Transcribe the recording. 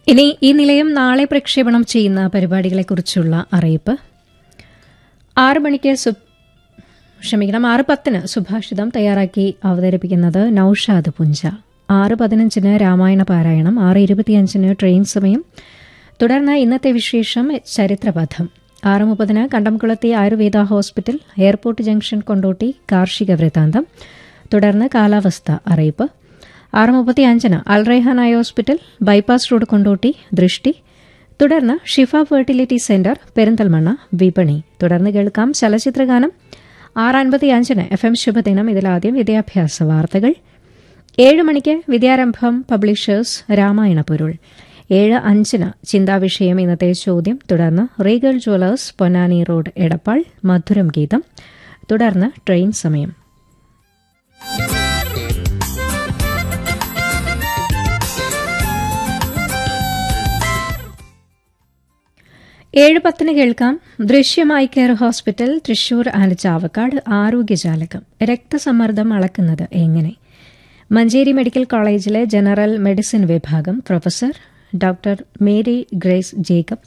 ഇനി ഈ നിലയം നാളെ പ്രക്ഷേപണം ചെയ്യുന്ന പരിപാടികളെക്കുറിച്ചുള്ള അറിയിപ്പ് ആറ് മണിക്ക് സു ക്ഷമിക്കണം ആറ് പത്തിന് സുഭാഷിതം തയ്യാറാക്കി അവതരിപ്പിക്കുന്നത് നൌഷാദ് പുഞ്ച ആറ് പതിനഞ്ചിന് രാമായണ പാരായണം ആറ് ഇരുപത്തിയഞ്ചിന് ട്രെയിൻ സമയം തുടർന്ന് ഇന്നത്തെ വിശേഷം ചരിത്രപഥം ആറ് മുപ്പതിന് Kandamkulathi Ayurveda hospital airport junction Kondotty കാർഷിക വൃത്താന്തം തുടർന്ന് കാലാവസ്ഥ അറിയിപ്പ് ആറ് മുപ്പത്തി അഞ്ചിന് Alraihan eye hospital bypass road Kondotty ദൃഷ്ടി തുടർന്ന് ഷിഫ ഫെർട്ടിലിറ്റി സെന്റർ പെരിന്തൽമണ്ണ വിപണി തുടർന്ന് കേൾക്കാം ചലച്ചിത്രഗാനം ആറ് അൻപത്തി അഞ്ചിന് എഫ് എം ശുഭദിനം ഇതിലാദ്യം വിദ്യാഭ്യാസ വാർത്തകൾ ഏഴ് മണിക്ക് വിദ്യാരംഭം പബ്ലിഷേഴ്സ് രാമായണ പൊരുൾ ഏഴ് അഞ്ചിന് ചിന്താവിഷയം ഇന്നത്തെ ചോദ്യം തുടർന്ന് Regal Jewellers Ponnani road Edappal മധുരം ഗീതം തുടർന്ന് ട്രെയിൻ സമയം ഏഴ് പത്തിന് കേൾക്കാം ദൃശ്യമായി care hospital Thrissur and Chavakkad ആരോഗ്യജാലകം രക്തസമ്മർദ്ദം അളക്കുന്നത് എങ്ങനെ മഞ്ചേരി മെഡിക്കൽ കോളേജിലെ ജനറൽ മെഡിസിൻ വിഭാഗം professor doctor Mary Grace Jacob